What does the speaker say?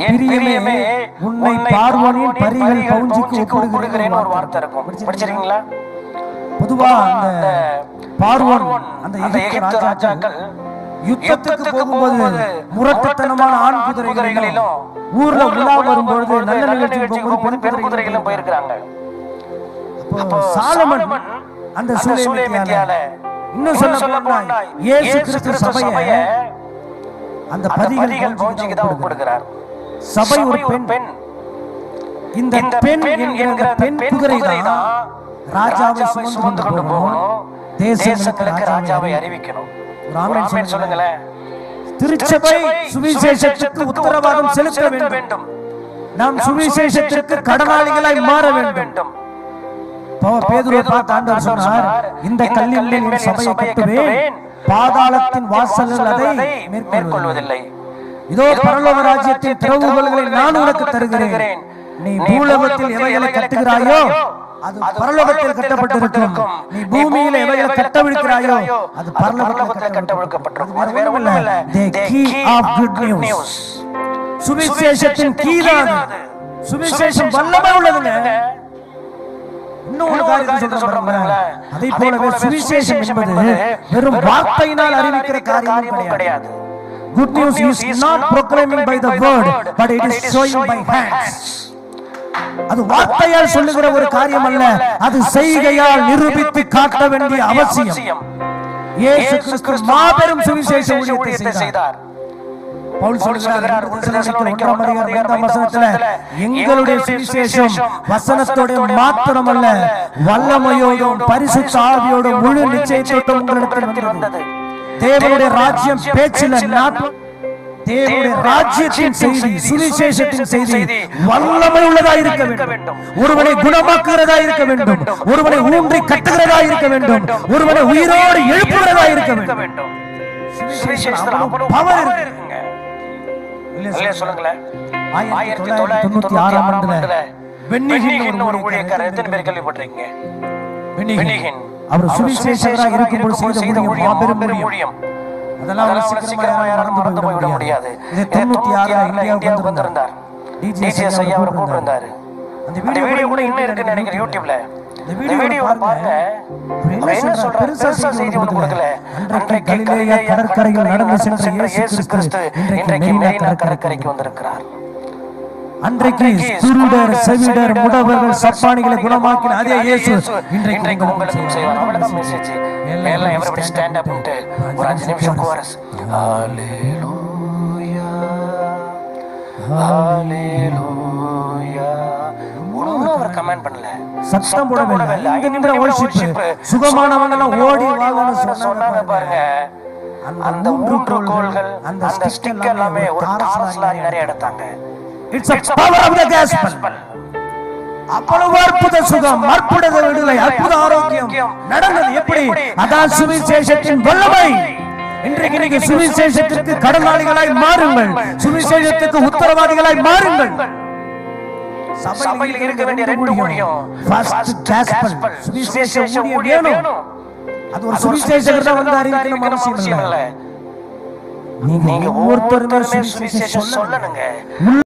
என் பிரியமே உன்னை பார்வோனின் பரிகள் பவுஞ்சிக்கு ஒப்பிடுகிறேன்னு ஒரு வார்த்தை இருக்கும் படிச்சிருக்கீங்களா பொதுவா அந்த பார்வோன் அந்த அந்த எகிப்து எகிப்து ராஜாக்கள் ராஜாக்கள் யுத்தத்துக்கு போகும்போது முரட்டுத்தனமான ஆண் குதிரைகளிலும் ஊர்ல உலா வரும்பொழுது நல்ல நிகழ்ச்சி போகும்போது பெண் பெண் குதிரைகளும் போயிருக்கிறாங்க அப்போ சாலமன் அந்த சூலேமித்தியால இன்னும் சொல்ல போனா இயேசு கிறிஸ்து சபையை அந்த பதிகள் பவுஞ்சிக்கு தான் ஒப்பிடுகிறார் சபை ஒரு பெண் இந்த பெண் என்கிற அந்த பெண் குதிரை தான் ராஜாவை சுமந்து கொண்டு போகணும் தேசங்களுக்கு ராஜாவை அறிவிக்கணும் ஒரு ஆமென் ஆமென் சொல்லுங்களேன் திருச்சபை சுவிசேஷத்துக்கு உத்தரவாதம் செலுத்த வேண்டும் நாம் சுவிசேஷத்திற்கு கடனாளிகளாய் மாற வேண்டும் போ- பேதுருவை பார்த்து ஆண்டவர் சொன்னார் இந்த கல்லின் மேல் என் சபையை கட்டுவேன் பாதாளத்தின் வாசல்கள் அதை மேற்கொள்வதில்லை மேற்கொள்வதில்லை இதோ பரலோக ராஜ்யத்தின் திறவுகோல்களை நான் உனக்கு தருகிறேன் நீ பூலோகத்தில் எவைகளை கட்டுகிறாயோ அது பரலோகத்தில் கட்டப்பட்டிருக்கும் நீ பூமியில எவைகளை கட்டவிழ்க்கிறாயோ அது பரலோகத்தில் கட்டவிழ்க்கப்பட்டிருக்கும் அது வேற ஒண்ணும் இல்ல the key of good news சுவிசேஷத்தின் கீதான் சுவிசேஷம் வல்லமை உள்ளதுங்க இன்னும் ஒரு காரியத்தை சொல்றேன் பாருங்களேன். அதை போலவே சுவிசேஷம் என்பது வெறும் வார்த்தையினால் அறிவிக்கிற காரியம் கிடையாது good news is not proclaiming by the word but it is showing by hands அது வார்த்தையால் சொல்லுகிற ஒரு காரியம் அல்ல அது செய்கையால் நிரூபித்து காட்ட வேண்டிய அவசியம் இயேசு கிறிஸ்து மாபெரும் சுவிசேஷ ஊழியத்தை செய்தார் பவுல் சொல்கிறார் ஒன்று தெசலோனிக்கேயர் ஒன்றாம் அதிகாரம் ஐந்தாம் வசனத்துல எங்களுடைய சுவிசேஷம் வசனத்தோட மாத்திரமல்ல வல்லமையோடும் பரிசுத்த ஆவியோடும் முழு நிச்சயத்தோடும் உங்களிடத்தில் வந்தது தேவனுடைய ராஜ்யம் பேச்சில் நாட்டு தேவனுடைய ராஜ்யத்தின் செய்தி சுவிசேஷத்தின் செய்தி வல்லமை உள்ளதா இருக்க வேண்டும் ஒருவனை குணமாக்குகிறதா இருக்க வேண்டும் ஒருவனை ஊன்றி கட்டுகிறதா இருக்க வேண்டும் ஒருவனை உயிரோடு எழுப்புகிறதா இருக்க வேண்டும் சுவிசேஷத்துல அவ்வளவு power power இருக்கு. இருக்குங்க இல்லையா இல்லையா சொல்லுங்களேன் ஆயிரத்தி தொள்ளாயிரத்தி தொண்ணூத்தி ஆறாம் ஆண்டுல பென்னிகின் ஒரு ஊழியக்காரர் எத்தனை பேர் கேள்விப்பட்டிருக்கீங்க பென்னிகின் அவர் சுவிசேஷகராக இருக்கும்போது செய்த ஊழியம் மாபெரும் ஊழியம் அதெல்லாம் அதெல்லாம் அவ்வளவு சீக்கிரமா யாரும் மறந்து போய்விட முடியாது இது தொண்ணூத்தி ஆறுல இந்தியாவுக்கு இந்தியாவுக்கு வந்திருந்தார் வந்திருந்தார் டிஜிஎஸ் ஐயா அவரை கூப்பிட்டிருந்தாரு அந்த அந்த வீடியோ கூட இன்னும் இருக்குன்னு நினைக்கிறேன் யூடியூப்ல இந்த வீடியோ பாருங்க அவர் என்ன சொல்றாரு பெருசா செய்தி ஒன்று கொடுக்கல அன்றைக்கு கலிலேயா கடற்கரையில் நடந்து சென்ற இயேசு கிறிஸ்து இன்றைக்கு மெரினா கடற்கரைக்கு வந்திருக்கிறார் அன்றைக்கு குருடர் செவிடர் முடவர்கள் சப்பானிகளை குணமாக்கின அதே இயேசு இன்றைக்கு உங்களுக்கும் செய்வார் அவ்வளவுதான் மெசேஜ் எல்லாம் எவரிபடி ஸ்டாண்ட் அப் ஒரு அஞ்சு நிமிஷம் கோரஸ் ஹalleluya ஹalleluya ஒண்ணும் அவர் கமெண்ட் பண்ணல சத்தம் போடவே இல்லை ஐந்து நிமிடம் worship. சுகமானவங்க எல்லாம் ஓடி வாங்கன்னு சொன்னாங்க பாருங்க அந்த மூன்று கோள்கள் அந்த ஸ்டிக் எல்லாமே ஒரு டாரஸ் லாரி நிறைய எடுத்தாங்க it's a power of the gospel அவ்வளவு அற்புத சுகம் அற்புத விடுதலை அற்புத ஆரோக்கியம் நடந்தது எப்படி அதான் சுவிசேஷத்தின் வல்லமை இன்றைக்கு நீங்க சுவிசேஷத்திற்கு கடனாளிகளாய் மாறுங்கள் சுவிசேஷத்துக்கு உத்தரவாதிகளாய் மாறுங்கள் சபையில் இருக்க வேண்டிய ரெண்டு ஊழியம் ஃபர்ஸ்ட் காஸ்பல் சுவிசேஷ ஊழியம் வேணும் அது ஒரு சுவிசேஷகர் தான் வந்து அறிவிக்கணும் அவசியம் இல்லை இல்ல நீங்க நீங்க ஒவ்வொருத்தருமே ஒவ்வொருத்தருமே சுவிசேஷம் சுவிசேஷம் சொல்லணும் சொல்லணுங்க